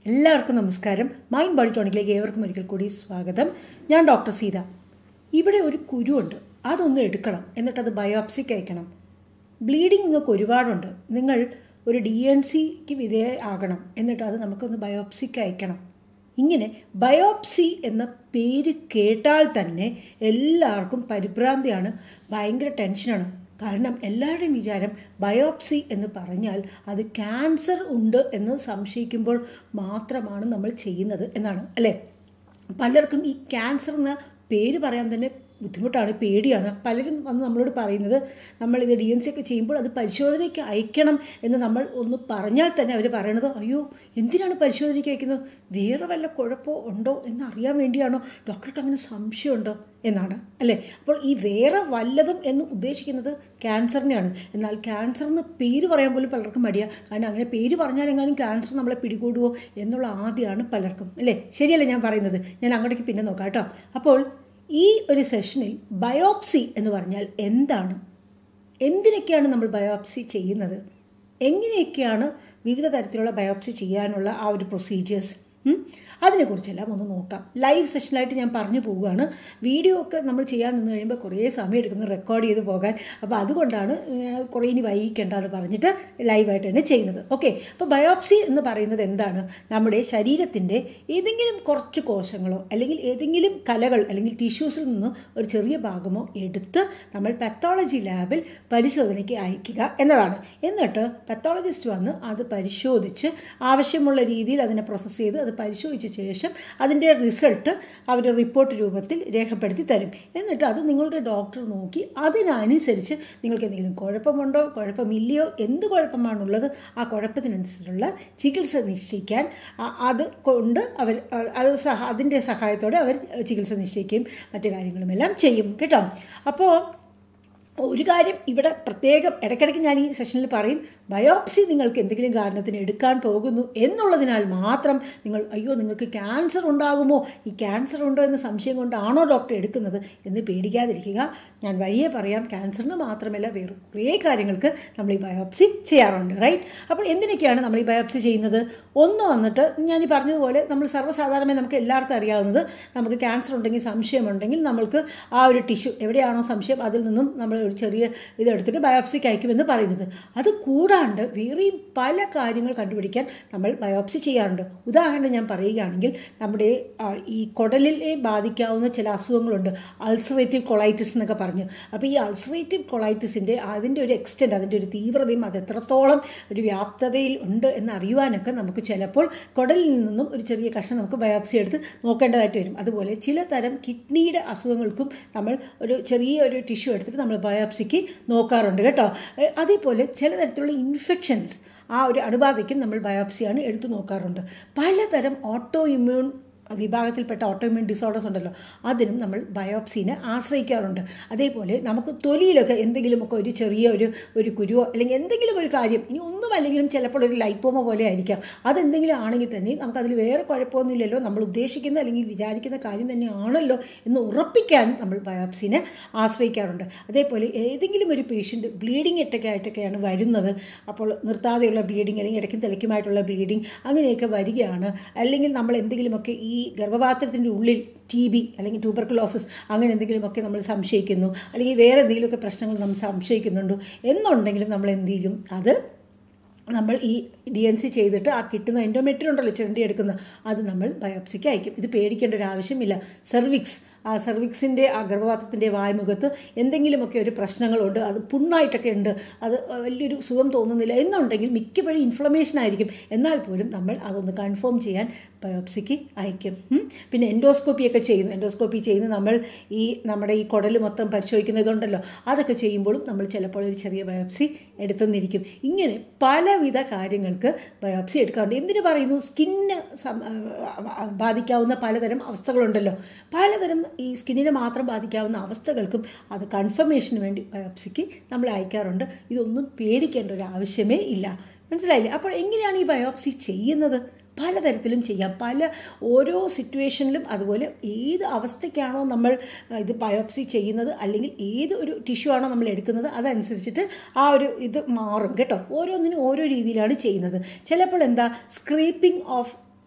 എല്ലാവർക്കും നമസ്കാരം mind body ടോണിക്കിലേക്ക് ഏവർക്കും ഒരിക്കൽ കൂടി സ്വാഗതം ഞാൻ ഡോക്ടർ സീത ഇവിടെ ഒരു കുരുവുണ്ട് അതൊന്ന് എടുക്കണം എന്നിട്ട് അത് ബയോപ്സിക്ക് അയക്കണം ബ്ലീഡിങ് നിങ്ങൾക്ക് ഒരുപാടുണ്ട് നിങ്ങൾ ഒരു ഡി എൻ സിക്ക് വിധേയ ആകണം എന്നിട്ട് അത് നമുക്കൊന്ന് ബയോപ്സിക്ക് അയക്കണം ഇങ്ങനെ ബയോപ്സി എന്ന പേര് കേട്ടാൽ തന്നെ എല്ലാവർക്കും പരിഭ്രാന്തിയാണ് ഭയങ്കര ടെൻഷനാണ് കാരണം എല്ലാവരുടെയും വിചാരം ബയോപ്സി എന്ന് പറഞ്ഞാൽ അത് ക്യാൻസർ ഉണ്ട് എന്ന് സംശയിക്കുമ്പോൾ മാത്രമാണ് നമ്മൾ ചെയ്യുന്നത് എന്നാണ് അല്ലേ പലർക്കും ഈ ക്യാൻസർ എന്ന പേര് പറയാൻ തന്നെ ബുദ്ധിമുട്ടാണ് പേടിയാണ് പലരും വന്ന് നമ്മളോട് പറയുന്നത് നമ്മളിത് ഡി എൻ സി ഒക്കെ ചെയ്യുമ്പോൾ അത് പരിശോധനയ്ക്ക് അയക്കണം എന്ന് നമ്മൾ ഒന്ന് പറഞ്ഞാൽ തന്നെ അവർ പറയണത് അയ്യോ എന്തിനാണ് പരിശോധനയ്ക്ക് അയക്കുന്നത് വേറെ വല്ല കുഴപ്പമോ ഉണ്ടോ എന്ന് അറിയാൻ വേണ്ടിയാണോ ഡോക്ടർക്ക് അങ്ങനെ സംശയമുണ്ടോ എന്നാണ് അല്ലേ അപ്പോൾ ഈ വേറെ വല്ലതും എന്ന് ഉദ്ദേശിക്കുന്നത് ക്യാൻസറിനെയാണ് എന്നാൽ ക്യാൻസർ എന്ന് പേര് പറയാൻ പോലും പലർക്കും മടിയാണ് കാരണം അങ്ങനെ പേര് പറഞ്ഞാലെങ്ങാനും ക്യാൻസർ നമ്മളെ പിടികൂടുവോ എന്നുള്ള ആദ്യമാണ് പലർക്കും അല്ലേ ശരിയല്ലേ ഞാൻ പറയുന്നത് ഞാൻ അങ്ങോട്ടേക്ക് പിന്നെ നോക്കാം കേട്ടോ അപ്പോൾ ഈ ഒരു സെഷനിൽ ബയോപ്സി എന്ന് പറഞ്ഞാൽ എന്താണ് എന്തിനൊക്കെയാണ് നമ്മൾ ബയോപ്സി ചെയ്യുന്നത് എങ്ങനെയൊക്കെയാണ് വിവിധ തരത്തിലുള്ള ബയോപ്സി ചെയ്യാനുള്ള ആ ഒരു പ്രൊസീജിയേഴ്സ് അതിനെക്കുറിച്ചെല്ലാം ഒന്ന് നോക്കാം ലൈവ് സെഷനായിട്ട് ഞാൻ പറഞ്ഞു പോവുകയാണ് വീഡിയോ ഒക്കെ നമ്മൾ ചെയ്യാൻ നിന്ന് കഴിയുമ്പോൾ കുറേ സമയം എടുക്കുന്നു റെക്കോർഡ് ചെയ്ത് പോകാൻ അപ്പോൾ അതുകൊണ്ടാണ് കുറേ ഇനി വൈകിക്കേണ്ട എന്ന് പറഞ്ഞിട്ട് ലൈവായിട്ട് തന്നെ ചെയ്യുന്നത് ഓക്കെ അപ്പോൾ ബയോപ്സി എന്ന് പറയുന്നത് എന്താണ് നമ്മുടെ ശരീരത്തിൻ്റെ ഏതെങ്കിലും കുറച്ച് കോശങ്ങളോ അല്ലെങ്കിൽ ഏതെങ്കിലും കലകൾ അല്ലെങ്കിൽ ടിഷ്യൂസിൽ നിന്ന് ഒരു ചെറിയ ഭാഗമോ എടുത്ത് നമ്മൾ പെത്തോളജി ലാബിൽ പരിശോധനയ്ക്ക് അയക്കുക എന്നതാണ് എന്നിട്ട് പെത്തോളജിസ്റ്റ് വന്ന് അത് പരിശോധിച്ച് ആവശ്യമുള്ള രീതിയിൽ അതിനെ പ്രോസസ്സ് ചെയ്ത് അത് പരിശോധിച്ച ശേഷം അതിൻ്റെ റിസൾട്ട് അവർ റിപ്പോർട്ട് രൂപത്തിൽ രേഖപ്പെടുത്തി തരും എന്നിട്ട് അത് നിങ്ങളുടെ ഡോക്ടർ നോക്കി അതിനനുസരിച്ച് നിങ്ങൾക്ക് എന്തെങ്കിലും കുഴപ്പമുണ്ടോ കുഴപ്പമില്ലയോ എന്ത് കുഴപ്പമാണുള്ളത് ആ കുഴപ്പത്തിനനുസരിച്ചുള്ള ചികിത്സ നിശ്ചയിക്കാൻ അത് കൊണ്ട് അവർ അത് സഹ അതിൻ്റെ സഹായത്തോടെ അവർ ചികിത്സ നിശ്ചയിക്കുകയും മറ്റു കാര്യങ്ങളുമെല്ലാം ചെയ്യും കേട്ടോ അപ്പോൾ ഒരു കാര്യം ഇവിടെ പ്രത്യേകം ഇടയ്ക്കിടയ്ക്ക് ഞാൻ ഈ സെഷനിൽ പറയും ബയോപ്സി നിങ്ങൾക്ക് എന്തെങ്കിലും കാരണത്തിന് എടുക്കാൻ പോകുന്നു എന്നുള്ളതിനാൽ മാത്രം നിങ്ങൾ അയ്യോ നിങ്ങൾക്ക് ക്യാൻസർ ഉണ്ടാകുമോ ഈ ക്യാൻസർ ഉണ്ടോ എന്ന സംശയം കൊണ്ടാണോ ഡോക്ടർ എടുക്കുന്നത് എന്ന് പേടിക്കാതിരിക്കുക ഞാൻ വഴിയെ പറയാം ക്യാൻസറിന് മാത്രമല്ല വേറെ കുറേ കാര്യങ്ങൾക്ക് നമ്മൾ ഈ ബയോപ്സി ചെയ്യാറുണ്ട് റൈറ്റ് അപ്പോൾ എന്തിനൊക്കെയാണ് നമ്മൾ ഈ ബയോപ്സി ചെയ്യുന്നത് ഒന്ന് വന്നിട്ട് ഞാൻ ഈ പറഞ്ഞതുപോലെ നമ്മൾ സർവ്വസാധാരണമായി നമുക്ക് എല്ലാവർക്കും അറിയാവുന്നത് നമുക്ക് ക്യാൻസർ ഉണ്ടെങ്കിൽ സംശയമുണ്ടെങ്കിൽ നമ്മൾക്ക് ആ ഒരു ടിഷ്യൂ എവിടെയാണോ സംശയം അതിൽ നിന്നും നമ്മൾ ഒരു ചെറിയ ഇതെടുത്തിട്ട് ബയോപ്സിക്ക് അയക്കുമെന്ന് പറയുന്നത് അത് കൂടാണ്ട് വേറെയും പല കാര്യങ്ങൾ കണ്ടുപിടിക്കാൻ നമ്മൾ ബയോപ്സി ചെയ്യാറുണ്ട് ഉദാഹരണം ഞാൻ പറയുകയാണെങ്കിൽ നമ്മുടെ ഈ കുടലിനെ ബാധിക്കാവുന്ന ചില അസുഖങ്ങളുണ്ട് അൾസറേറ്റീവ് കൊളൈറ്റിസ് എന്നൊക്കെ പറഞ്ഞു അപ്പോൾ ഈ അൾസറേറ്റീവ് കൊളൈറ്റിസിൻ്റെ അതിൻ്റെ ഒരു എക്സ്റ്റെൻറ്റ് അതിൻ്റെ ഒരു തീവ്രതയും അത് എത്രത്തോളം ഒരു വ്യാപ്തതയിൽ ഉണ്ട് എന്ന് അറിയുവാനൊക്കെ നമുക്ക് ചിലപ്പോൾ കുടലിൽ നിന്നും ഒരു ചെറിയ കഷ്ണം നമുക്ക് ബയോപ്സി എടുത്ത് നോക്കേണ്ടതായിട്ട് വരും അതുപോലെ ചില തരം കിഡ്നിയുടെ അസുഖങ്ങൾക്കും നമ്മൾ ഒരു ചെറിയ ഒരു ടിഷ്യൂ എടുത്തിട്ട് നമ്മൾ ബയോപ്സിക്ക് നോക്കാറുണ്ട് കേട്ടോ അതേപോലെ ചില തരത്തിലുള്ള ഇൻഫെക്ഷൻസ് ആ ഒരു അണുബാധയ്ക്കും നമ്മൾ ബയോപ്സിയാണ് എടുത്തു നോക്കാറുണ്ട് പലതരം ഓട്ടോ ഇമ്മ്യൂൺ വിഭാഗത്തിൽപ്പെട്ട ഓട്ടോമ്യൂൺ ഡിസോർഡേഴ്സ് ഉണ്ടല്ലോ അതിനും നമ്മൾ ബയോപ്സിനെ ആശ്രയിക്കാറുണ്ട് അതേപോലെ നമുക്ക് തൊലിയിലൊക്കെ എന്തെങ്കിലുമൊക്കെ ഒരു ചെറിയ ഒരു ഒരു കുരുവോ അല്ലെങ്കിൽ എന്തെങ്കിലും ഒരു കാര്യം ഇനി ഒന്നും അല്ലെങ്കിലും ചിലപ്പോൾ ഒരു ലൈപ്പോമ പോലെ ആയിരിക്കാം അതെന്തെങ്കിലും ആണെങ്കിൽ തന്നെ നമുക്കതിൽ വേറെ കുഴപ്പമൊന്നുമില്ലല്ലോ നമ്മൾ ഉദ്ദേശിക്കുന്ന അല്ലെങ്കിൽ വിചാരിക്കുന്ന കാര്യം തന്നെയാണല്ലോ എന്ന് ഉറപ്പിക്കാൻ നമ്മൾ ബയോപ്സിനെ ആശ്രയിക്കാറുണ്ട് അതേപോലെ ഏതെങ്കിലും ഒരു പേഷ്യൻ്റ് ബ്ലീഡിങ് ഇട്ടൊക്കെ ആയിട്ടൊക്കെയാണ് വരുന്നത് അപ്പോൾ നിർത്താതെയുള്ള ബ്ലീഡിങ് അല്ലെങ്കിൽ ഇടയ്ക്കും തിലയ്ക്കുമായിട്ടുള്ള ബ്ലീഡിങ് അങ്ങനെയൊക്കെ വരികയാണ് അല്ലെങ്കിൽ നമ്മൾ എന്തെങ്കിലുമൊക്കെ ഈ ഗർഭപാത്രത്തിൻ്റെ ഉള്ളിൽ ടി ബി അല്ലെങ്കിൽ ട്യൂബർക്കുലോസിസ് അങ്ങനെ എന്തെങ്കിലുമൊക്കെ നമ്മൾ സംശയിക്കുന്നു അല്ലെങ്കിൽ വേറെ എന്തെങ്കിലുമൊക്കെ പ്രശ്നങ്ങൾ നമ്മൾ സംശയിക്കുന്നുണ്ടോ എന്നുണ്ടെങ്കിലും നമ്മൾ എന്ത് ചെയ്യും അത് നമ്മൾ ഈ ഡി എൻ സി ചെയ്തിട്ട് ആ കിട്ടുന്ന എൻഡോമെട്രി ഉണ്ടല്ലോ ചുരണ്ടി എടുക്കുന്ന അത് നമ്മൾ ബയോപ്സിക്ക് അയക്കും ഇത് പേടിക്കേണ്ട ഒരു ആവശ്യമില്ല സെർവിക്സ് ആ സെർവിക്സിൻ്റെ ആ ഗർഭപാത്രത്തിൻ്റെ വായ്മുഖത്ത് എന്തെങ്കിലുമൊക്കെ ഒരു പ്രശ്നങ്ങളുണ്ട് അത് പുണ്ണായിട്ടൊക്കെ ഉണ്ട് അത് വലിയൊരു സുഖം തോന്നുന്നില്ല എന്നുണ്ടെങ്കിൽ മിക്കപ്പോഴും ഇൻഫ്ലമേഷൻ ആയിരിക്കും എന്നാൽ പോലും നമ്മൾ അതൊന്ന് കൺഫേം ചെയ്യാൻ ബയോപ്സിക്ക് അയക്കും പിന്നെ എൻഡോസ്കോപ്പിയൊക്കെ ചെയ്യുന്നു എൻഡോസ്കോപ്പി ചെയ്യുന്ന നമ്മൾ ഈ നമ്മുടെ ഈ കുടൽ മൊത്തം പരിശോധിക്കുന്നതുണ്ടല്ലോ അതൊക്കെ ചെയ്യുമ്പോഴും നമ്മൾ ചിലപ്പോൾ ഒരു ചെറിയ ബയോപ്സി എടുത്തെന്നിരിക്കും ഇങ്ങനെ പലവിധ കാര്യങ്ങൾക്ക് ബയോപ്സി എടുക്കാറുണ്ട് എന്തിനു പറയുന്നു സ്കിന്നിന് ബാധിക്കാവുന്ന പലതരം അവസ്ഥകളുണ്ടല്ലോ പലതരം ഈ സ്കിന്നിനെ മാത്രം ബാധിക്കാവുന്ന അവസ്ഥകൾക്കും അത് കൺഫർമേഷന് വേണ്ടി ബയോപ്സിക്ക് നമ്മൾ അയക്കാറുണ്ട് ഇതൊന്നും പേടിക്കേണ്ട ഒരു ആവശ്യമേ ഇല്ല മനസ്സിലായില്ലേ അപ്പോൾ എങ്ങനെയാണ് ഈ ബയോപ്സി ചെയ്യുന്നത് പലതരത്തിലും ചെയ്യാം പല ഓരോ സിറ്റുവേഷനിലും അതുപോലെ ഏത് അവസ്ഥയ്ക്കാണോ നമ്മൾ ഇത് ബയോപ്സി ചെയ്യുന്നത് അല്ലെങ്കിൽ ഏത് ഒരു ടിഷ്യൂ ആണോ നമ്മൾ എടുക്കുന്നത് അതനുസരിച്ചിട്ട് ആ ഒരു ഇത് മാറും കേട്ടോ ഓരോന്നിനും ഓരോ രീതിയിലാണ് ചെയ്യുന്നത് ചിലപ്പോൾ എന്താ സ്ക്രീപ്പിംഗ് ഓഫ്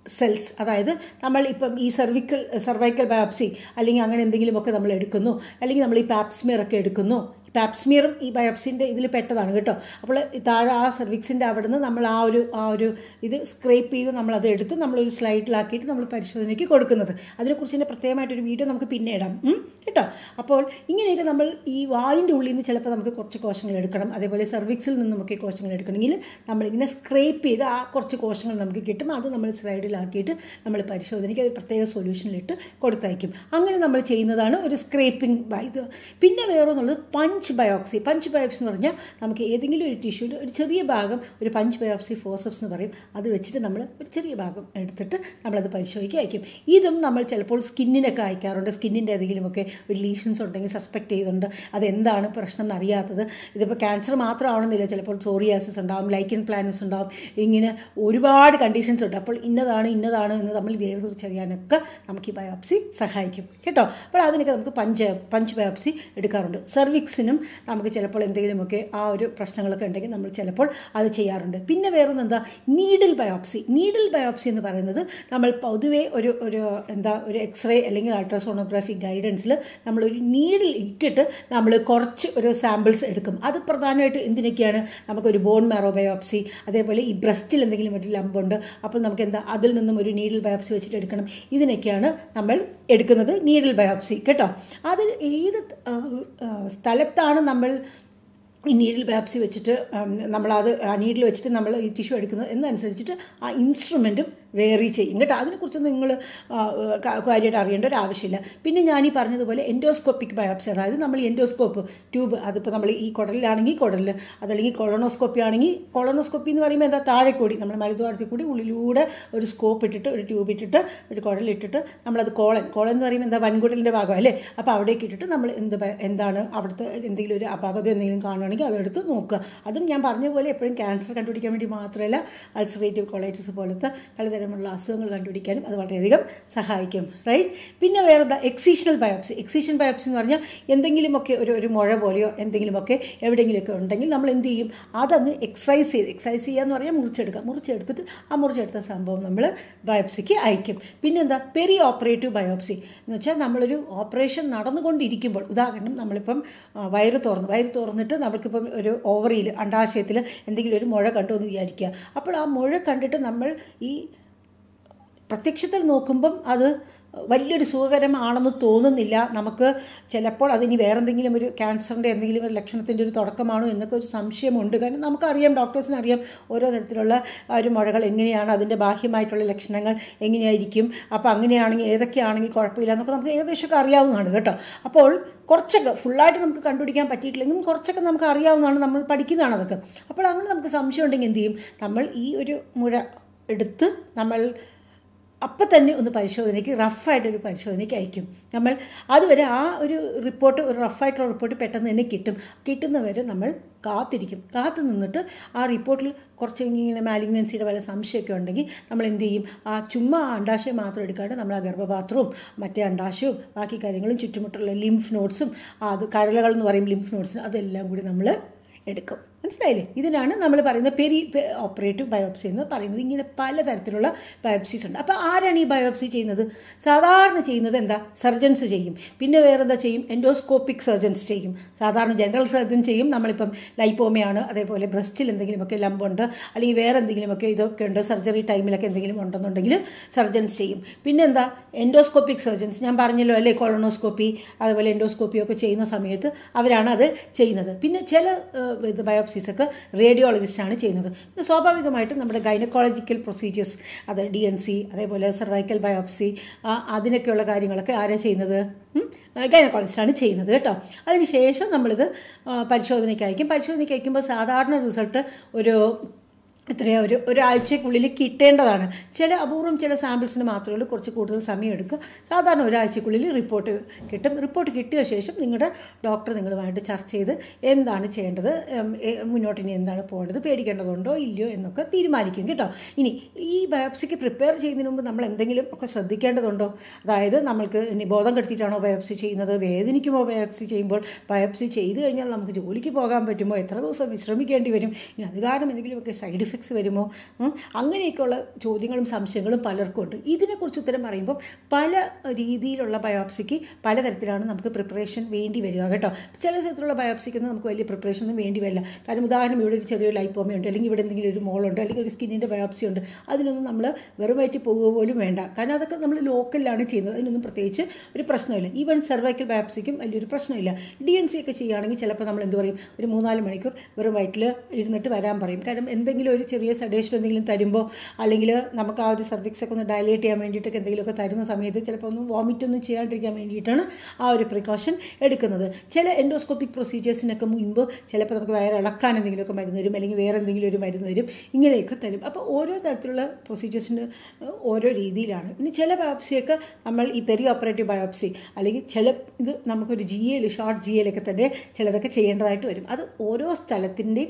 സെൽസ് അതായത് നമ്മൾ ഇപ്പം ഈ സെർവിക്കൽ സെർവൈക്കൽ ബയോപ്സി അല്ലെങ്കിൽ അങ്ങനെ എന്തെങ്കിലുമൊക്കെ നമ്മൾ എടുക്കുന്നു അല്ലെങ്കിൽ നമ്മൾ ഈ പാപ്സ്മിയർ ഒക്കെ എടുക്കുന്നു പാപ്സ്മിയറും ഈ ബയോപ്സിൻ്റെ ഇതിൽ പെട്ടതാണ് കേട്ടോ അപ്പോൾ ഈ താഴെ ആ സെർവിക്സിൻ്റെ അവിടെ നിന്ന് നമ്മൾ ആ ഒരു ആ ഒരു ഇത് സ്ക്രേപ്പ് ചെയ്ത് നമ്മളത് എടുത്ത് നമ്മളൊരു സ്ലൈഡിലാക്കിയിട്ട് നമ്മൾ പരിശോധനയ്ക്ക് കൊടുക്കുന്നത് അതിനെക്കുറിച്ച് തന്നെ പ്രത്യേകമായിട്ടൊരു വീഡിയോ നമുക്ക് പിന്നെ ഇടാം ഉം, കേട്ടോ അപ്പോൾ ഇങ്ങനെയൊക്കെ നമ്മൾ ഈ വായിൻ്റെ ഉള്ളിൽ നിന്ന് ചിലപ്പോൾ നമുക്ക് കുറച്ച് കോശങ്ങൾ എടുക്കണം അതേപോലെ സെർവിക്സിൽ നിന്നുമൊക്കെ കോശങ്ങൾ എടുക്കണമെങ്കിൽ നമ്മളിങ്ങനെ സ്ക്രേപ്പ് ചെയ്ത് ആ കുറച്ച് കോശങ്ങൾ നമുക്ക് കിട്ടും അത് നമ്മൾ സ്ലൈഡിലാക്കിയിട്ട് നമ്മൾ പരിശോധനയ്ക്ക് ഒരു പ്രത്യേക സൊല്യൂഷനിലിട്ട് കൊടുത്തയക്കും അങ്ങനെ നമ്മൾ ചെയ്യുന്നതാണ് ഒരു സ്ക്രേപ്പിംഗ് ഇത് പിന്നെ വേറൊന്നുള്ളത് പഞ്ച് ബയോപ്സി പഞ്ച് ബയോപ്സി എന്ന് പറഞ്ഞാൽ നമുക്ക് ഏതെങ്കിലും ഒരു ടിഷ്യൂവിൽ ഒരു ചെറിയ ഭാഗം ഒരു പഞ്ച് ബയോപ്സി ഫോസപ്സ് എന്ന് പറയും അത് വെച്ചിട്ട് നമ്മൾ ഒരു ചെറിയ ഭാഗം എടുത്തിട്ട് നമ്മളത് പരിശോധിക്കുക അയക്കും ഇതും നമ്മൾ ചിലപ്പോൾ സ്കിന്നിനൊക്കെ അയക്കാറുണ്ട് സ്കിന്നിൻ്റെ ഏതെങ്കിലുമൊക്കെ ഒരു ലീഷൻസ് ഉണ്ടെങ്കിൽ സസ്പെക്ട് ചെയ്തുകൊണ്ട് അതെന്താണ് പ്രശ്നം എന്നറിയാത്തത് ഇതിപ്പോൾ ക്യാൻസർ മാത്രമാവണമെന്നില്ല ചിലപ്പോൾ സോറിയാസിസ് ഉണ്ടാവും ലൈക്കൻ പ്ലാനസ് ഉണ്ടാവും ഇങ്ങനെ ഒരുപാട് കണ്ടീഷൻസ് ഉണ്ട് അപ്പോൾ ഇന്നതാണ് ഇന്നതാണ് എന്ന് നമ്മൾ വേർതിരിച്ചറിയാനൊക്കെ നമുക്ക് ഈ ബയോപ്സി സഹായിക്കും കേട്ടോ അപ്പോൾ അതിനൊക്കെ നമുക്ക് പഞ്ച് പഞ്ച് ബയോപ്സി എടുക്കാറുണ്ട് സെർവിക്സിനും നമുക്ക് ചിലപ്പോൾ എന്തെങ്കിലുമൊക്കെ ആ ഒരു പ്രശ്നങ്ങളൊക്കെ ഉണ്ടെങ്കിൽ നമ്മൾ ചിലപ്പോൾ അത് ചെയ്യാറുണ്ട് പിന്നെ വേറൊന്ന് എന്താ നീഡിൽ ബയോപ്സി നീഡിൽ ബയോപ്സി എന്ന് പറയുന്നത് നമ്മൾ പൊതുവേ ഒരു ഒരു എന്താ ഒരു എക്സ്റേ അല്ലെങ്കിൽ അൾട്രാസോണോഗ്രാഫി ഗൈഡൻസിൽ നമ്മളൊരു നീഡിൽ ഇട്ടിട്ട് നമ്മൾ കുറച്ച് ഒരു സാമ്പിൾസ് എടുക്കും അത് പ്രധാനമായിട്ട് എന്തിനൊക്കെയാണ് നമുക്കൊരു ബോൺ മാറോ ബയോപ്സി അതേപോലെ ഈ ബ്രസ്റ്റിൽ എന്തെങ്കിലും ഒരു ലംബുണ്ട് അപ്പോൾ നമുക്ക് എന്താ അതിൽ നിന്നും ഒരു നീഡിൽ ബയോപ്സി വെച്ചിട്ട് എടുക്കണം ഇതിനൊക്കെയാണ് നമ്മൾ എടുക്കുന്നത് നീഡിൽ ബയോപ്സി കേട്ടോ അത് ഏത് ആ, ആ, സ്ഥലത്താണ് നമ്മൾ ഈ നീഡിൽ ബയോപ്സി വെച്ചിട്ട് ഉം, നമ്മളത് ആ നീഡിൽ വെച്ചിട്ട് നമ്മൾ ഈ ടിഷ്യൂ എടുക്കുന്നത് എന്നനുസരിച്ചിട്ട് ആ ഇൻസ്ട്രുമെൻറ്റും വേറി ചെയ്യും കേട്ടോ അതിനെക്കുറിച്ചൊന്നും നിങ്ങൾ കാര്യമായിട്ട് അറിയേണ്ട ഒരു ആവശ്യമില്ല പിന്നെ ഞാൻ ഈ പറഞ്ഞതുപോലെ എൻഡോസ്കോപ്പിക് ബയോപ്സി അതായത് നമ്മൾ എൻഡോസ്കോപ്പ് ട്യൂബ് അതിപ്പോൾ നമ്മൾ ഈ കുടലിലാണെങ്കിൽ കുടലിൽ അതല്ലെങ്കിൽ കൊളോണോസ്കോപ്പി ആണെങ്കിൽ കൊളോണോസ്കോപ്പി എന്ന് പറയുമ്പോൾ എന്താ താഴെ കൂടി നമ്മൾ മലദ്വാരത്തിൽ കൂടി ഉള്ളിലൂടെ ഒരു സ്കോപ്പ് ഇട്ടിട്ട് ഒരു ട്യൂബ് ഇട്ടിട്ട് ഒരു കുടലിട്ടിട്ട് നമ്മളത് കോളൻ കോളൻ എന്ന് പറയുമ്പോൾ എന്താ വൻകുടലിൻ്റെ ഭാഗം അല്ലേ അപ്പോൾ അവിടേക്ക് ഇട്ടിട്ട് നമ്മൾ എന്ത് ബ- എന്താണ് അവിടുത്തെ എന്തെങ്കിലും ഒരു അപാകത എന്തെങ്കിലും കാണുകയാണെങ്കിൽ അതെടുത്ത് നോക്കുക അതും ഞാൻ പറഞ്ഞ പോലെ എപ്പോഴും ക്യാൻസർ കണ്ടുപിടിക്കാൻ വേണ്ടി മാത്രമല്ല അൾസറേറ്റീവ് കൊളൈറ്റിസ് പോലത്തെ പലതരമുള്ള അസുഖങ്ങൾ കണ്ടുപിടിക്കാനും അത് വളരെയധികം സഹായിക്കും റൈറ്റ് പിന്നെ വേറെ എന്താ എക്സീഷണൽ ബയോപ്സി എക്സീഷൻ ബയോപ്സി എന്ന് പറഞ്ഞാൽ എന്തെങ്കിലുമൊക്കെ ഒരു ഒരു മുഴ പോലെയോ എന്തെങ്കിലുമൊക്കെ എവിടെയെങ്കിലുമൊക്കെ ഉണ്ടെങ്കിൽ നമ്മൾ എന്ത് ചെയ്യും അതങ്ങ് എക്സസൈസ് ചെയ്ത് എക്സസൈസ് ചെയ്യുക എന്ന് പറഞ്ഞാൽ മുറിച്ചെടുക്കുക മുറിച്ചെടുത്തിട്ട് ആ മുറിച്ചെടുത്ത സംഭവം നമ്മൾ ബയോപ്സിക്ക് അയക്കും പിന്നെന്താ പെരി ഓപ്പറേറ്റീവ് ബയോപ്സി എന്ന് വെച്ചാൽ നമ്മളൊരു ഓപ്പറേഷൻ നടന്നുകൊണ്ടിരിക്കുമ്പോൾ ഉദാഹരണം നമ്മളിപ്പം ആ, വയറ് തുറന്നു വയറ് തുറന്നിട്ട് നമുക്കിപ്പം ഒരു ഓവറിയിൽ അണ്ടാശയത്തിൽ എന്തെങ്കിലും ഒരു മുഴ കണ്ടു എന്ന് വിചാരിക്കുക അപ്പോൾ ആ മുഴ കണ്ടിട്ട് നമ്മൾ ഈ പ്രത്യക്ഷത്തിൽ നോക്കുമ്പം അത് വലിയൊരു സുഖകരമാണെന്ന് തോന്നുന്നില്ല നമുക്ക് ചിലപ്പോൾ അതിനി വേറെ എന്തെങ്കിലും ഒരു ക്യാൻസറിൻ്റെ എന്തെങ്കിലും ഒരു ലക്ഷണത്തിൻ്റെ ഒരു തുടക്കമാണോ എന്നൊക്കെ ഒരു സംശയമുണ്ട് കാരണം നമുക്കറിയാം ഡോക്ടേഴ്സിന് അറിയാം ഓരോ തരത്തിലുള്ള ആ ഒരു മുഴകൾ എങ്ങനെയാണ് അതിൻ്റെ ബാഹ്യമായിട്ടുള്ള ലക്ഷണങ്ങൾ എങ്ങനെയായിരിക്കും അപ്പോൾ അങ്ങനെയാണെങ്കിൽ ഏതൊക്കെയാണെങ്കിൽ കുഴപ്പമില്ല എന്നൊക്കെ നമുക്ക് ഏകദേശമൊക്കെ അറിയാവുന്നതാണ് കേട്ടോ അപ്പോൾ കുറച്ചൊക്കെ ഫുള്ളായിട്ട് നമുക്ക് കണ്ടുപിടിക്കാൻ പറ്റിയിട്ടില്ലെങ്കിലും കുറച്ചൊക്കെ നമുക്ക് അറിയാവുന്നതാണ് നമ്മൾ പഠിക്കുന്നതാണ് അതൊക്കെ അപ്പോൾ അങ്ങനെ നമുക്ക് സംശയം ഉണ്ടെങ്കിൽ എന്ത് ചെയ്യും നമ്മൾ ഈ ഒരു മുഴ എടുത്ത് നമ്മൾ അപ്പം തന്നെ ഒന്ന് പരിശോധനയ്ക്ക് റഫായിട്ടൊരു പരിശോധനയ്ക്ക് അയക്കും നമ്മൾ അതുവരെ ആ ഒരു റിപ്പോർട്ട് ഒരു റഫായിട്ടുള്ള റിപ്പോർട്ട് പെട്ടെന്ന് തന്നെ കിട്ടും കിട്ടുന്നവരെ നമ്മൾ കാത്തിരിക്കും കാത്തു നിന്നിട്ട് ആ റിപ്പോർട്ടിൽ കുറച്ച് ഇങ്ങനെ മാലിഗ്നൻസിയുടെ വല്ല സംശയമൊക്കെ ഉണ്ടെങ്കിൽ നമ്മൾ എന്ത് ചെയ്യും ആ ചുമ്മാ ആ അണ്ടാശയം മാത്രം എടുക്കാണ്ട് നമ്മൾ ആ ഗർഭപാത്രവും മറ്റേ അണ്ടാശയവും ബാക്കി കാര്യങ്ങളും ചുറ്റുമുട്ടുള്ള ലിംഫ് നോട്ട്സും അത് കരളകൾ എന്ന് പറയും ലിംഫ് നോട്ട്സ് അതെല്ലാം കൂടി നമ്മൾ എടുക്കും മനസ്സിലായില്ലേ ഇതിനാണ് നമ്മൾ പറയുന്നത് പെരി ഓപ്പറേറ്റീവ് ബയോപ്സി എന്ന് പറയുന്നത് ഇങ്ങനെ പലതരത്തിലുള്ള ബയോപ്സീസ് ഉണ്ട് അപ്പോൾ ആരാണ് ഈ ബയോപ്സി ചെയ്യുന്നത് സാധാരണ ചെയ്യുന്നത് എന്താ സർജൻസ് ചെയ്യും പിന്നെ വേറെ എന്താ ചെയ്യും എൻഡോസ്കോപ്പിക് സർജൻസ് ചെയ്യും സാധാരണ ജനറൽ സർജൻ ചെയ്യും നമ്മളിപ്പം ലൈപ്പോമയാണ് അതേപോലെ ബ്രസ്റ്റിൽ എന്തെങ്കിലുമൊക്കെ ലംബുണ്ട് അല്ലെങ്കിൽ വേറെ എന്തെങ്കിലുമൊക്കെ ഇതൊക്കെ ഉണ്ട് സർജറി ടൈമിലൊക്കെ എന്തെങ്കിലും ഉണ്ടെന്നുണ്ടെങ്കിൽ സർജൻസ് ചെയ്യും പിന്നെ എന്താ എൻഡോസ്കോപ്പിക് സർജൻസ് ഞാൻ പറഞ്ഞല്ലോ അല്ലേ കൊളോണോസ്കോപ്പി അതുപോലെ എൻഡോസ്കോപ്പി ഒക്കെ ചെയ്യുന്ന സമയത്ത് അവരാണ് അത് ചെയ്യുന്നത് പിന്നെ ചില ഏഹ്, ഇത് ബയോപ്സീസ് ഒക്കെ റേഡിയോളജിസ്റ്റാണ് ചെയ്യുന്നത് പിന്നെ സ്വാഭാവികമായിട്ടും നമ്മുടെ ഗൈനക്കോളജിക്കൽ പ്രൊസീജിയേഴ്സ് അത് ഡി എൻ സി അതേപോലെ സർവൈക്കൽ ബയോപ്സി അതിനൊക്കെയുള്ള കാര്യങ്ങളൊക്കെ ആരാണ് ചെയ്യുന്നത് ഗൈനക്കോളജിസ്റ്റാണ് ചെയ്യുന്നത് കേട്ടോ അതിനുശേഷം നമ്മളിത് ആ, പരിശോധനയ്ക്ക് അയക്കും പരിശോധനയ്ക്ക് അയക്കുമ്പോൾ സാധാരണ റിസൾട്ട് ഒരു എത്രയാ ഒരു ഒരാഴ്ചക്കുള്ളിൽ കിട്ടേണ്ടതാണ് ചില അപൂർവം ചില സാമ്പിൾസിന് മാത്രമേ ഉള്ളൂ കുറച്ച് കൂടുതൽ സമയം എടുക്കുക സാധാരണ ഒരാഴ്ചക്കുള്ളിൽ റിപ്പോർട്ട് കിട്ടും റിപ്പോർട്ട് കിട്ടിയ ശേഷം നിങ്ങളുടെ ഡോക്ടർ നിങ്ങളുമായിട്ട് ചർച്ച ചെയ്ത് എന്താണ് ചെയ്യേണ്ടത് ഉം, എ- മുന്നോട്ട് ഇനി എന്താണ് പോകേണ്ടത് പേടിക്കേണ്ടതുണ്ടോ ഇല്ലയോ എന്നൊക്കെ തീരുമാനിക്കും കേട്ടോ ഇനി ഈ ബയോപ്സിക്ക് പ്രിപ്പയർ ചെയ്യുന്നതിന് മുമ്പ് നമ്മൾ എന്തെങ്കിലും ഒക്കെ ശ്രദ്ധിക്കേണ്ടതുണ്ടോ അതായത് നമ്മൾക്ക് ഇനി ബോധം കെടുത്തിയിട്ടാണോ ബയോപ്സി ചെയ്യുന്നത് വേദനിക്കുമോ ബയോപ്സി ചെയ്യുമ്പോൾ ബയോപ്സി ചെയ്ത് കഴിഞ്ഞാൽ നമുക്ക് ജോലിക്ക് പോകാൻ പറ്റുമോ എത്ര ദിവസം വിശ്രമിക്കേണ്ടി വരും ഇനി അത് കാരണം എന്തെങ്കിലുമൊക്കെ സൈഡ് ഇഫക്ട്സ് വരുമോ ഉം, അങ്ങനെയൊക്കെയുള്ള ചോദ്യങ്ങളും സംശയങ്ങളും പലർക്കും ഉണ്ട് ഇതിനെക്കുറിച്ച് ഉത്തരം പറയുമ്പോൾ പല രീതിയിലുള്ള ബയോപ്സിക്ക് പലതരത്തിലാണ് നമുക്ക് പ്രിപ്പറേഷൻ വേണ്ടി വരിക കേട്ടോ ചില തരത്തിലുള്ള ബയോപ്സിക്കൊന്നും നമുക്ക് വലിയ പ്രിപ്പറേഷൻ ഒന്നും വേണ്ടി വരില്ല കാരണം ഉദാഹരണം ഇവിടെ ഒരു ചെറിയൊരു ലൈപ്പോമയുണ്ട് അല്ലെങ്കിൽ ഇവിടെ എന്തെങ്കിലും ഒരു മോളുണ്ട് അല്ലെങ്കിൽ ഒരു സ്കിന്നിൻ്റെ ബയോപ്സി ഉണ്ട് അതിനൊന്നും നമ്മൾ വെറും വയറ്റി പോകുക പോലും വേണ്ട കാരണം അതൊക്കെ നമ്മൾ ലോക്കലിലാണ് ചെയ്യുന്നത് അതിനൊന്നും പ്രത്യേകിച്ച് ഒരു പ്രശ്നമില്ല ഈവൻ സെർവൈക്കൽ ബയോപ്സിക്കും വലിയൊരു പ്രശ്നമില്ല ഡി എൻ സി ഒക്കെ ചെയ്യുകയാണെങ്കിൽ ചിലപ്പോൾ നമ്മൾ എന്ത് പറയും ഒരു മൂന്നാല് മണിക്കൂർ വെറും വയറ്റിൽ ഇരുന്നിട്ട് വരാൻ പറയും കാരണം എന്തെങ്കിലും ഒരു ചെറിയ സഡേഷൻ എന്തെങ്കിലും തരുമ്പോൾ അല്ലെങ്കിൽ നമുക്ക് ആ ഒരു സർവിക്സ് ഒക്കെ ഒന്ന് ഡയലേറ്റ് ചെയ്യാൻ വേണ്ടിയിട്ടൊക്കെ എന്തെങ്കിലുമൊക്കെ തരുന്ന സമയത്ത് ചിലപ്പോൾ ഒന്ന് വോമിറ്റ് ഒന്നും ചെയ്യാണ്ടിരിക്കാൻ വേണ്ടിയിട്ടാണ് ആ ഒരു പ്രിക്കോഷൻ എടുക്കുന്നത് ചില എൻഡോസ്കോപ്പിക് പ്രൊസീജിയേഴ്സിനൊക്കെ മുൻപ് ചിലപ്പോൾ നമുക്ക് വയറ് ഇളക്കാൻ എന്തെങ്കിലുമൊക്കെ മരുന്ന് തരും അല്ലെങ്കിൽ വേറെ എന്തെങ്കിലും ഒരു മരുന്ന് തരും ഇങ്ങനെയൊക്കെ തരും അപ്പോൾ ഓരോ തരത്തിലുള്ള പ്രൊസീജിയേഴ്സിന് ഓരോ രീതിയിലാണ് പിന്നെ ചില ബയോപ്സിയൊക്കെ നമ്മൾ ഈ പെരി ഓപ്പറേറ്റീവ് ബയോപ്സി അല്ലെങ്കിൽ ചില ഇത് നമുക്കൊരു ജി എൽ ഷോർട്ട് ജി എല്ലൊക്കെ തന്നെ ചിലതൊക്കെ ചെയ്യേണ്ടതായിട്ട് വരും അത് ഓരോ സ്ഥലത്തിൻ്റെയും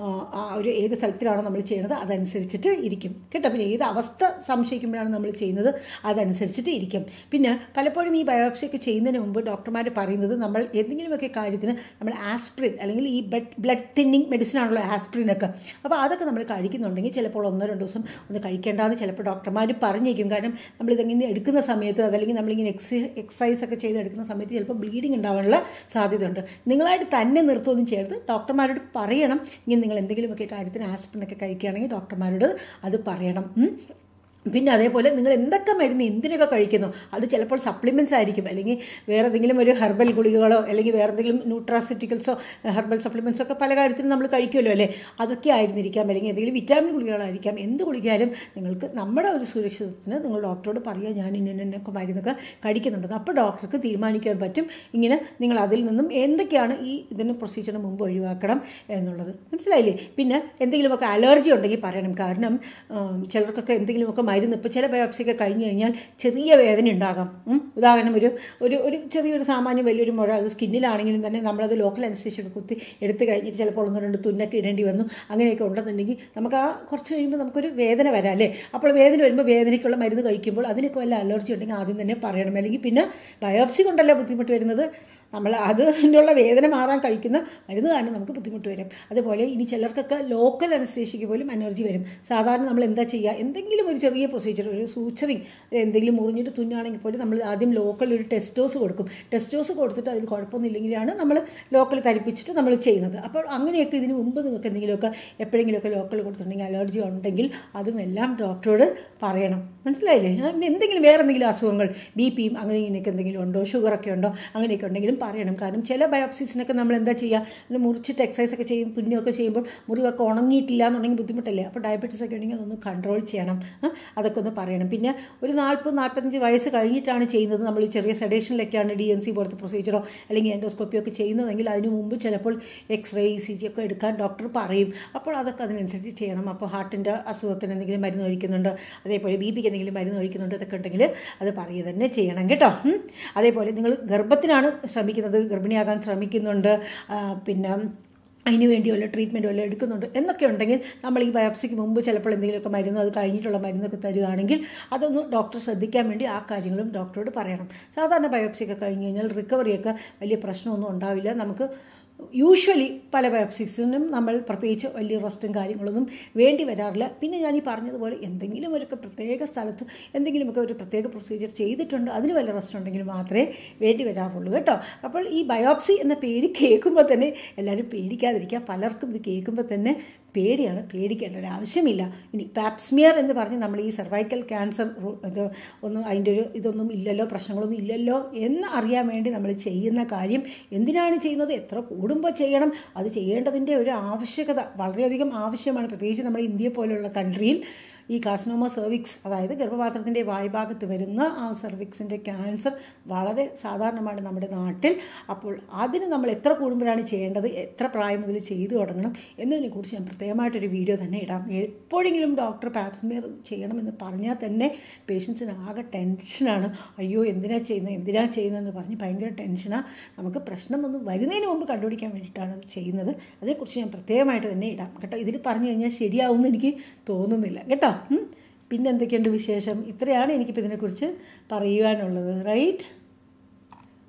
ആ ഒരു ഏത് സ്ഥലത്തിലാണോ നമ്മൾ ചെയ്യുന്നത് അതനുസരിച്ചിട്ട് ഇരിക്കും കേട്ടോ പിന്നെ ഏത് അവസ്ഥ സംശയിക്കുമ്പോഴാണ് നമ്മൾ ചെയ്യുന്നത് അതനുസരിച്ചിട്ട് ഇരിക്കും പിന്നെ പലപ്പോഴും ഈ ബയോപ്സി ഒക്കെ ചെയ്യുന്നതിന് മുമ്പ് ഡോക്ടർമാർ പറയുന്നത് നമ്മൾ എന്തെങ്കിലുമൊക്കെ കാര്യത്തിന് നമ്മൾ ആസ്പ്രിൻ അല്ലെങ്കിൽ ഈ ബ്ലഡ് ബ്ലഡ് തിന്നിങ് മെഡിസിൻ ആണല്ലോ ആസ്പ്രിനൊക്കെ അപ്പോൾ അതൊക്കെ നമ്മൾ കഴിക്കുന്നുണ്ടെങ്കിൽ ചിലപ്പോൾ ഒന്നോ രണ്ടോ ദിവസം ഒന്ന് കഴിക്കേണ്ടതെന്ന് ചിലപ്പോൾ ഡോക്ടർമാർ പറഞ്ഞേക്കും കാരണം നമ്മളിതെങ്ങനെ എടുക്കുന്ന സമയത്ത് അതല്ലെങ്കിൽ നമ്മളിങ്ങനെ എക്സ് എക്സസൈസ് ഒക്കെ ചെയ്ത് എടുക്കുന്ന സമയത്ത് ചിലപ്പോൾ ബ്ലീഡിങ് ഉണ്ടാവാനുള്ള സാധ്യതയുണ്ട് നിങ്ങളായിട്ട് തന്നെ നിർത്തുകയൊന്നും ചെയ്യരുത് ഡോക്ടർമാരോട് പറയണം ഇങ്ങനെ നിങ്ങൾ എന്തെങ്കിലുമൊക്കെ കാര്യത്തിന് ആസ്പിരിനൊക്കെ കഴിക്കുകയാണെങ്കിൽ ഡോക്ടർമാരോട് അത് പറയണം ഉം. പിന്നെ അതേപോലെ നിങ്ങൾ എന്തൊക്കെ മരുന്ന് എന്തിനൊക്കെ കഴിക്കുന്നു അത് ചിലപ്പോൾ സപ്ലിമെൻറ്റ്സ് ആയിരിക്കും അല്ലെങ്കിൽ വേറെ എന്തെങ്കിലും ഒരു ഹെർബൽ ഗുളികകളോ അല്ലെങ്കിൽ വേറെ എന്തെങ്കിലും ന്യൂട്രാസ്യൂട്ടിക്കൽസോ ഹെർബൽ സപ്ലിമെൻറ്റ്സോ ഒക്കെ പല കാര്യത്തിനും നമ്മൾ കഴിക്കുമല്ലോ അല്ലേ അതൊക്കെ ആയിരുന്നിരിക്കാം അല്ലെങ്കിൽ എന്തെങ്കിലും വിറ്റാമിൻ ഗുളികകളായിരിക്കാം എന്ത് ഗുളികയാലും നിങ്ങൾക്ക് നമ്മുടെ ഒരു സുരക്ഷിതത്തിന് നിങ്ങൾ ഡോക്ടറോട് പറയുക ഞാൻ ഇന്നൊക്കെ മരുന്നൊക്കെ കഴിക്കുന്നുണ്ടെന്ന് അപ്പോൾ ഡോക്ടർക്ക് തീരുമാനിക്കാൻ പറ്റും ഇങ്ങനെ നിങ്ങൾ അതിൽ നിന്നും എന്തൊക്കെയാണ് ഈ ഇതിന് പ്രൊസീജിയറിന് മുമ്പ് ഒഴിവാക്കണം എന്നുള്ളത് മനസ്സിലായില്ലേ പിന്നെ എന്തെങ്കിലുമൊക്കെ അലർജി ഉണ്ടെങ്കിൽ പറയണം കാരണം ഉം, ചിലർക്കൊക്കെ എന്തെങ്കിലുമൊക്കെ മരുന്ന് ഇപ്പോൾ ചില ബയോപ്സിയൊക്കെ കഴിഞ്ഞ് കഴിഞ്ഞാൽ ചെറിയ വേദന ഉണ്ടാകാം ഉം. ഉദാഹരണം ഒരു ഒരു ഒരു ചെറിയൊരു സാമാന്യം വലിയൊരു മുഴ അത് സ്കിന്നിലാണെങ്കിലും തന്നെ നമ്മളത് ലോക്കൽ അനുസരിച്ച് കുത്തി എടുത്ത് കഴിഞ്ഞിട്ട് ചിലപ്പോൾ ഒന്ന് രണ്ട് തുന്നൊക്കെ ഇടേണ്ടി വന്നു അങ്ങനെയൊക്കെ ഉണ്ടെന്നുണ്ടെങ്കിൽ നമുക്ക് ആ കുറച്ച് കഴിയുമ്പോൾ നമുക്കൊരു വേദന വരാം അല്ലേ അപ്പോൾ വേദന വരുമ്പോൾ വേദനയ്ക്കുള്ള മരുന്ന് കഴിക്കുമ്പോൾ അതിനൊക്കെ വല്ല അലർജി ഉണ്ടെങ്കിൽ ആദ്യം തന്നെ പറയണം അല്ലെങ്കിൽ പിന്നെ ബയോപ്സി കൊണ്ടല്ലേ ബുദ്ധിമുട്ട് വരുന്നത് നമ്മൾ അതിനുള്ള വേദന മാറാൻ കഴിക്കുന്ന മരുന്ന് കാരണം നമുക്ക് ബുദ്ധിമുട്ട് വരും അതുപോലെ ഇനി ചിലർക്കൊക്കെ ലോക്കൽ അനസ്തേഷ്യയ്ക്ക് പോലും അലർജി വരും സാധാരണ നമ്മൾ എന്താ ചെയ്യുക എന്തെങ്കിലും ഒരു ചെറിയ പ്രൊസീജിയർ ഒരു സൂച്ചറിങ് എന്തെങ്കിലും മുറിഞ്ഞിട്ട് തുന്നാണെങ്കിൽ പോലും നമ്മൾ ആദ്യം ലോക്കൽ ഒരു ടെസ്റ്റോസ് കൊടുക്കും ടെസ്റ്റോസ് കൊടുത്തിട്ട് അതിൽ കുഴപ്പമൊന്നുമില്ലെങ്കിലാണ് നമ്മൾ ലോക്കൽ തരിപ്പിച്ചിട്ട് നമ്മൾ ചെയ്യുന്നത് അപ്പോൾ അങ്ങനെയൊക്കെ ഇതിന് മുമ്പ് നിങ്ങൾക്ക് എന്തെങ്കിലുമൊക്കെ എപ്പോഴെങ്കിലുമൊക്കെ ലോക്കൽ കൊടുത്തിട്ടുണ്ടെങ്കിൽ അലർജി ഉണ്ടെങ്കിൽ അതും എല്ലാം ഡോക്ടറോട് പറയണം മനസ്സിലായില്ലേ ആ, പിന്നെ എന്തെങ്കിലും വേറെ എന്തെങ്കിലും അസുഖങ്ങൾ ബി പിയും അങ്ങനെ ഇങ്ങനെയൊക്കെ എന്തെങ്കിലും ഉണ്ടോ ഷുഗറൊക്കെ ഉണ്ടോ അങ്ങനെയൊക്കെ ഉണ്ടെങ്കിലും പറയണം കാരണം ചില ബയോപ്സീസിനൊക്കെ നമ്മൾ എന്താ ചെയ്യുക പിന്നെ മുറിച്ചിട്ട് എക്സസൈസ് ഒക്കെ ചെയ്യും തുന്നിയൊക്കെ ചെയ്യുമ്പോൾ മുറിവൊക്കെ ഉണങ്ങിയിട്ടില്ല എന്നുണ്ടെങ്കിൽ ബുദ്ധിമുട്ടല്ലേ അപ്പോൾ ഡയബറ്റീസ് ഒക്കെ ഉണ്ടെങ്കിൽ അതൊന്ന് കൺട്രോൾ ചെയ്യണം ആ, അതൊക്കെ ഒന്ന് പറയണം പിന്നെ ഒരു നാൽപ്പത് നാൽപ്പത്തഞ്ച് വയസ്സ് കഴിഞ്ഞിട്ടാണ് ചെയ്യുന്നത് നമ്മൾ ഈ ചെറിയ സെഡേഷനിലൊക്കെയാണ് ഡി എൻ സി പോലത്തെ പ്രൊസീജിയറോ അല്ലെങ്കിൽ എൻഡോസ്കോപ്പിയോ ഒക്കെ ചെയ്യുന്നതെങ്കിൽ അതിന് മുമ്പ് ചിലപ്പോൾ എക്സ്റേ ഇ സി ജി ഒക്കെ എടുക്കാൻ ഡോക്ടർ പറയും അപ്പോൾ അതൊക്കെ അതിനനുസരിച്ച് ചെയ്യണം അപ്പോൾ ഹാർട്ടിൻ്റെ അസുഖത്തിന് എന്തെങ്കിലും മരുന്ന് കഴിക്കുന്നുണ്ട് അതേപോലെ ബി പിക്ക് എന്തെങ്കിലും മരുന്ന് കഴിക്കുന്നുണ്ട് ഇതൊക്കെ ഉണ്ടെങ്കിൽ അത് പറയുക തന്നെ ചെയ്യണം കേട്ടോ ഉം. അതേപോലെ നിങ്ങൾ ഗർഭത്തിനാണ് ശ്രമിക്കുന്നത് ഗർഭിണിയാകാൻ ശ്രമിക്കുന്നുണ്ട് ആ, പിന്നെ അതിന് വേണ്ടി വല്ല ട്രീറ്റ്മെൻറ്റ് വല്ല എടുക്കുന്നുണ്ട് എന്നൊക്കെ ഉണ്ടെങ്കിൽ നമ്മൾ ഈ ബയോപ്സിക്ക് മുമ്പ് ചിലപ്പോൾ എന്തെങ്കിലുമൊക്കെ മരുന്ന് അത് കഴിഞ്ഞിട്ടുള്ള മരുന്നൊക്കെ തരുവാണെങ്കിൽ അതൊന്ന് ഡോക്ടർ ശ്രദ്ധിക്കാൻ വേണ്ടി ആ കാര്യങ്ങളും ഡോക്ടറോട് പറയണം സാധാരണ ബയോപ്സിയൊക്കെ കഴിഞ്ഞ് കഴിഞ്ഞാൽ റിക്കവറിയൊക്കെ വലിയ പ്രശ്നമൊന്നും ഉണ്ടാവില്ല നമുക്ക് യൂഷ്വലി പല ബയോപ്സിക്സിനും നമ്മൾ പ്രത്യേകിച്ച് വലിയ റെസ്റ്റും കാര്യങ്ങളൊന്നും വേണ്ടി വരാറില്ല പിന്നെ ഞാൻ ഈ പറഞ്ഞതുപോലെ എന്തെങ്കിലും ഒരു പ്രത്യേക സ്ഥലത്ത് എന്തെങ്കിലുമൊക്കെ ഒരു പ്രത്യേക പ്രൊസീജിയർ ചെയ്തിട്ടുണ്ട് അതിന് വല്ല റെസ്റ്റ് ഉണ്ടെങ്കിൽ മാത്രമേ വേണ്ടി വരാറുള്ളൂ കേട്ടോ അപ്പോൾ ഈ ബയോപ്സി എന്ന പേര് കേൾക്കുമ്പോൾ തന്നെ എല്ലാവരും പേടിക്കാതിരിക്കുക പലർക്കും ഇത് കേൾക്കുമ്പോൾ തന്നെ പേടിയാണ് പേടിക്കേണ്ട ഒരു ആവശ്യമില്ല ഇനി പാപ്സ്മിയർ എന്ന് പറഞ്ഞ് നമ്മൾ ഈ സർവൈക്കൽ ക്യാൻസർ ഇത് ഒന്നും അതിൻ്റെ ഒരു ഇതൊന്നും ഇല്ലല്ലോ പ്രശ്നങ്ങളൊന്നും ഇല്ലല്ലോ എന്ന് അറിയാൻ വേണ്ടി നമ്മൾ ചെയ്യുന്ന കാര്യം എന്തിനാണ് ചെയ്യുന്നത് എത്ര കൂടുമ്പോൾ ചെയ്യണം അത് ചെയ്യേണ്ടതിൻ്റെ ഒരു ആവശ്യകത വളരെയധികം ആവശ്യമാണ് പ്രത്യേകിച്ച് നമ്മുടെ ഇന്ത്യ പോലുള്ള കൺട്രിയിൽ ഈ കാർസിനോമ സെർവിക്സ് അതായത് ഗർഭപാത്രത്തിൻ്റെ വായ്ഭാഗത്ത് വരുന്ന ആ സെർവിക്സിൻ്റെ ക്യാൻസർ വളരെ സാധാരണമാണ് നമ്മുടെ നാട്ടിൽ അപ്പോൾ അതിന് നമ്മൾ എത്ര കൂടുമ്പോഴാണ് ചെയ്യേണ്ടത് എത്ര പ്രായം മുതൽ ചെയ്തു തുടങ്ങണം എന്നതിനെക്കുറിച്ച് ഞാൻ പ്രത്യേകമായിട്ടൊരു വീഡിയോ തന്നെ ഇടാം എപ്പോഴെങ്കിലും ഡോക്ടർ പാപ്സ്മിയർ ചെയ്യണമെന്ന് പറഞ്ഞാൽ തന്നെ പേഷ്യൻസിന് ആകെ ടെൻഷനാണ് അയ്യോ എന്തിനാ ചെയ്യുന്നത് എന്തിനാ ചെയ്യുന്നതെന്ന് പറഞ്ഞ് ഭയങ്കര ടെൻഷനാണ് നമുക്ക് പ്രശ്നമൊന്നും വരുന്നതിന് മുമ്പ് കണ്ടുപിടിക്കാൻ വേണ്ടിയിട്ടാണ് അത് ചെയ്യുന്നത് അതേക്കുറിച്ച് ഞാൻ പ്രത്യേകമായിട്ട് തന്നെ ഇടാം കേട്ടോ ഇതിൽ പറഞ്ഞു കഴിഞ്ഞാൽ ശരിയാവുമെന്ന് എനിക്ക് തോന്നുന്നില്ല കേട്ടോ ഉം. പിന്നെ എന്തൊക്കെയുണ്ട് വിശേഷം ഇത്രയാണ് എനിക്കിപ്പോൾ ഇതിനെക്കുറിച്ച് പറയുവാനുള്ളത് റൈറ്റ്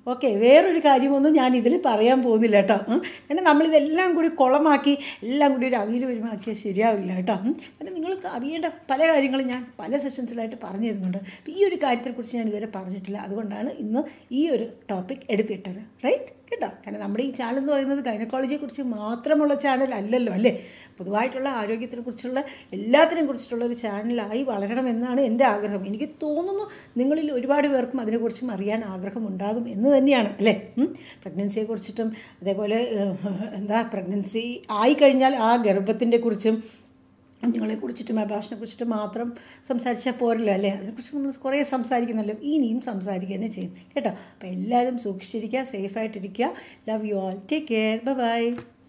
ഓക്കെ വേറൊരു കാര്യമൊന്നും ഞാൻ ഇതിൽ പറയാൻ പോകുന്നില്ല കേട്ടോ ഉം. കാരണം നമ്മളിതെല്ലാം കൂടി കുളമാക്കി എല്ലാം കൂടി ഒരു അവിയൽ വരുമാക്കിയാൽ ശരിയാവില്ല കേട്ടോ ഉം. കാരണം നിങ്ങൾക്ക് അറിയേണ്ട പല കാര്യങ്ങളും ഞാൻ പല സെഷൻസിലായിട്ട് പറഞ്ഞു തരുന്നുണ്ട് അപ്പോൾ ഈ ഒരു കാര്യത്തെക്കുറിച്ച് ഞാൻ ഇതുവരെ പറഞ്ഞിട്ടില്ല അതുകൊണ്ടാണ് ഇന്ന് ഈ ഒരു ടോപ്പിക് എടുത്തിട്ടത് റൈറ്റ് കേട്ടോ കാരണം നമ്മുടെ ഈ ചാനൽ എന്ന് പറയുന്നത് ഗൈനക്കോളജിയെക്കുറിച്ച് മാത്രമുള്ള ചാനൽ അല്ലല്ലോ അല്ലേ പൊതുവായിട്ടുള്ള ആരോഗ്യത്തിനെ കുറിച്ചുള്ള എല്ലാത്തിനെയും കുറിച്ചിട്ടുള്ള ഒരു ചാനലായി വളരണമെന്നാണ് എൻ്റെ ആഗ്രഹം എനിക്ക് തോന്നുന്നു നിങ്ങളിൽ ഒരുപാട് പേർക്കും അതിനെക്കുറിച്ചും അറിയാൻ ആഗ്രഹമുണ്ടാകും എന്ന് തന്നെയാണ് അല്ലേ പ്രഗ്നൻസിയെ കുറിച്ചിട്ടും അതേപോലെ ഏഹ്, എന്താ പ്രഗ്നൻസി ആയിക്കഴിഞ്ഞാൽ ആ ഗർഭത്തിൻ്റെ കുറിച്ചും കുഞ്ഞുങ്ങളെ കുറിച്ചിട്ടും അഭാഷനെ കുറിച്ചിട്ടും മാത്രം സംസാരിച്ചാൽ പോരല്ലോ അല്ലേ അതിനെക്കുറിച്ച് നമ്മൾ കുറേ സംസാരിക്കുന്നല്ലോ ഇനിയും സംസാരിക്കുക തന്നെ ചെയ്യും കേട്ടോ അപ്പോൾ എല്ലാവരും സൂക്ഷിച്ചിരിക്കുക സേഫായിട്ടിരിക്കുക love you all take care by